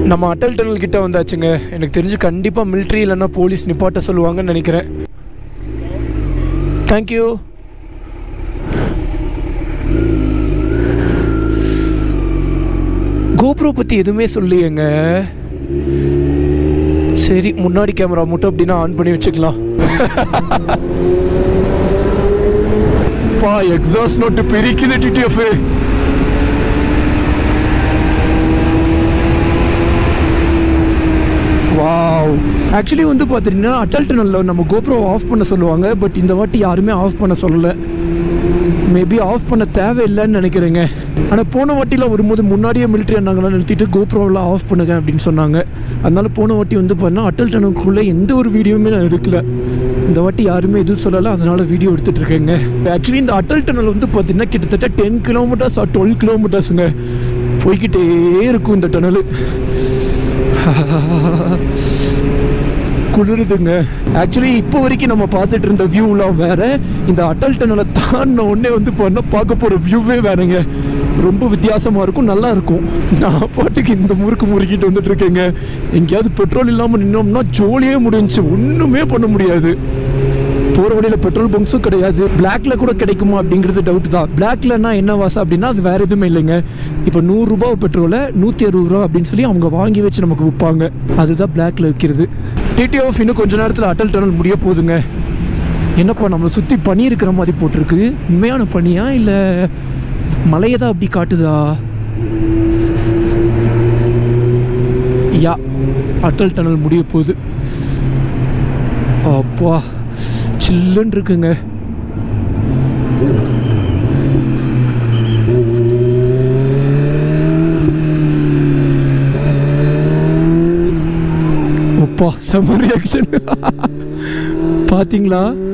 நம்ம அட்டல் டனல் கிட்ட வந்தாச்சுங்க எனக்கு தெரிஞ்சு கண்டிப்பாக மிலிட்ரி இல்லைன்னா போலீஸ் நிப்பாட்ட சொல்லுவாங்கன்னு நினைக்கிறேன் தேங்க்யூ கோப்ரோ பற்றி எதுவுமே சொல்லியேங்க சரி முன்னாடி கேமரா மட்டும் அப்படின்னா ஆன் பண்ணி வச்சுக்கலாம் பா எக்ஸாஸ்ட் நோட்டு பிரிக்குது டிடிஎஃப் வாவ் ஆக்சுவலி வந்து பார்த்துட்டீங்கன்னா அட்டல் டனலில் நம்ம கோப்ரோ ஆஃப் பண்ண சொல்லுவாங்க பட் இந்த வாட்டி யாருமே ஆஃப் பண்ண சொல்லலை மேபி ஆஃப் பண்ண தேவையில்லைன்னு நினைக்கிறேங்க ஆனால் போன வாட்டியில் வரும்போது முன்னாடியே மிலிட்ரி அண்ணாங்களாம் நிறுத்திட்டு கோப்ரோவில் ஆஃப் பண்ணுங்க அப்படின்னு சொன்னாங்க அதனால போன வாட்டி வந்து பார்த்தா அட்டல் டனலுக்குள்ளே எந்த ஒரு வீடியோவுமே நான் எடுக்கல இந்த வாட்டி யாருமே எதுவும் சொல்லலை அதனால வீடியோ எடுத்துட்டு இருக்கேங்க ஆக்சுவலி இந்த அட்டல் டனல் வந்து பார்த்தீங்கன்னா கிட்டத்தட்ட டென் கிலோமீட்டர்ஸ் ஆர் டுவெல் கிலோமீட்டர்ஸுங்க போய்கிட்டே இருக்கும் இந்த டனல் குளிருதுங்க ஆக்சுவலி இப்போ வரைக்கும் நம்ம பார்த்துட்டு இருந்த வியூலாம் வேற இந்த அட்டல் டனலை தாண்டின உடனே வந்து பண்ண பார்க்க போகிற வியூவே வேறங்க ரொம்ப வித்தியாசமாக இருக்கும் நல்லா இருக்கும் நான் பாட்டுக்கு இந்த முறுக்கு முறுக்கிட்டு வந்துட்டு இருக்கேங்க எங்கேயாவது பெட்ரோல் இல்லாமல் நின்னோம்னா ஜோலியே முடிஞ்சுச்சு ஒன்றுமே பண்ண முடியாது போகிற வழியில் பெட்ரோல் பங்க்ஸும் கிடையாது பிளாக்ல கூட கிடைக்குமா அப்படிங்கிறது டவுட் தான் பிளாக்லன்னா என்ன வாசம் அப்படின்னா அது வேற எதுவுமே இல்லைங்க இப்போ நூறுரூபா பெட்ரோலை நூற்றி அறுபது ரூபா அப்படின்னு சொல்லி அவங்க வாங்கி வச்சு நமக்கு விற்பாங்க அதுதான் பிளாக்ல விற்கிறது டிடிஎஃப் இன்னும் கொஞ்ச நேரத்தில் அட்டல் டனல் முடிய போகுதுங்க என்னப்பா நம்மளை சுற்றி பனி இருக்கிற மாதிரி போட்டிருக்கு உண்மையான பனியா இல்லை மலையை தான் அப்படி காட்டுதா யா அட்டல் டனல் முடிய போகுது அப்பா சில்லுன்னு இருக்குங்க அப்பா செம்ம ரியாக்ஷன் பாத்தீங்களா